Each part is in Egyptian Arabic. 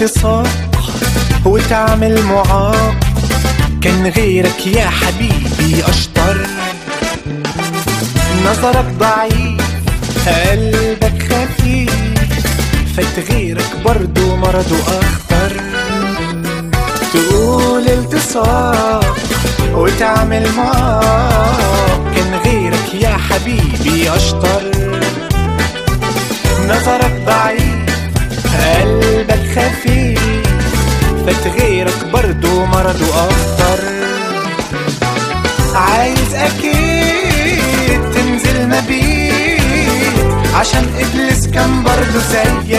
التصاق وتعمل معاق كان غيرك يا حبيبي أشطر نظرك ضعيف قلبك خفيف فات غيرك برضو مرضه أخطر تقول التصاق وتعمل معاق كان غيرك يا حبيبي أشطر نظرك ضعيف قلبك خفيف فات غيرك برضو مرضه أخطر عايز أكيد تنزل مبيت عشان إبليس كان برضو زيك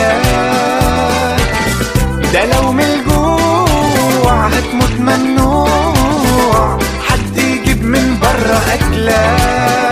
ده لو من الجوع هتموت ممنوع حد يجيب من بره أكلك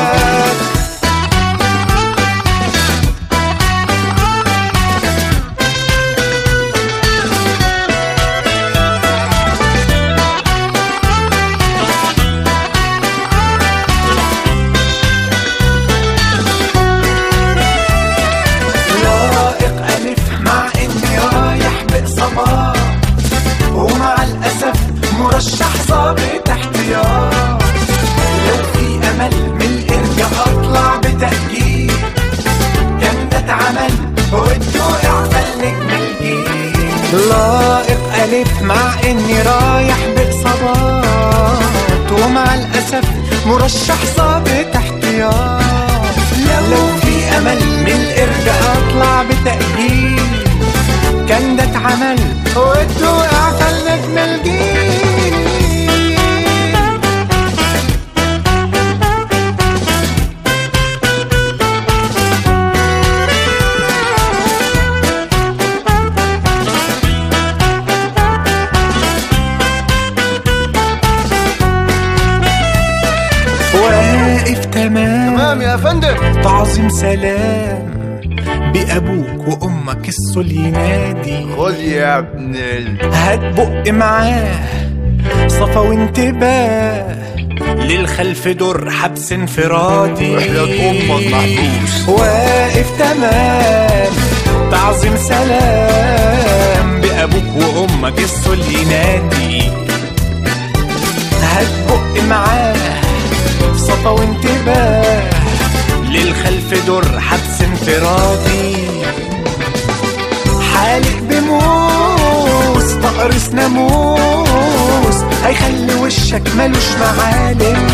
لائق ألف مع إني رايح بإصابات ومع الأسف مرشح ظابط احتياط لو في أمل من الإرجاء أطلع بتأكيد كان ده اتعمل والدوق اعمل نجم الجيل لائق ألف مع إني رايح بإصابات ومع الأسف مرشح ظابط احتياط لو في أمل من الإرجاء أطلع بتأجيل كان ده اتعمل والدوق اعمل نجم الجيل واقف تمام تمام يا فندم تعظيم سلام بأبوك وأمك الصل ينادي خذ يا ابن ال... هتبق معاه صفا وانتباه للخلف دور حبس انفرادي وحياة أمك محبوس واقف تمام تعظيم سلام بأبوك وأمك الصل ينادي هتبق معاه صفا وانتباه للخلف دور حبس انفرادي حالق بموس تقرص ناموس هيخلي وشك ملوش معالم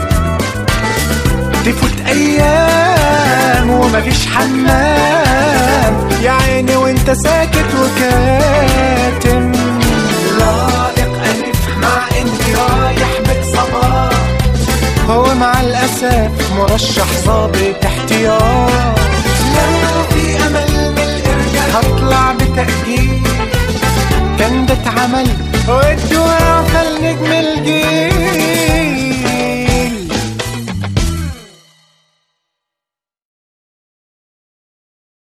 تفوت ايام ومفيش حمام يا عيني وانت ساكت وكاتم لائق الف مع اني رايح بإصابات هو مع الاسف مرشح ظابط احتياط لو في امل من الارجاء هطلع بتأجيل كان ده اتعمل والدعاء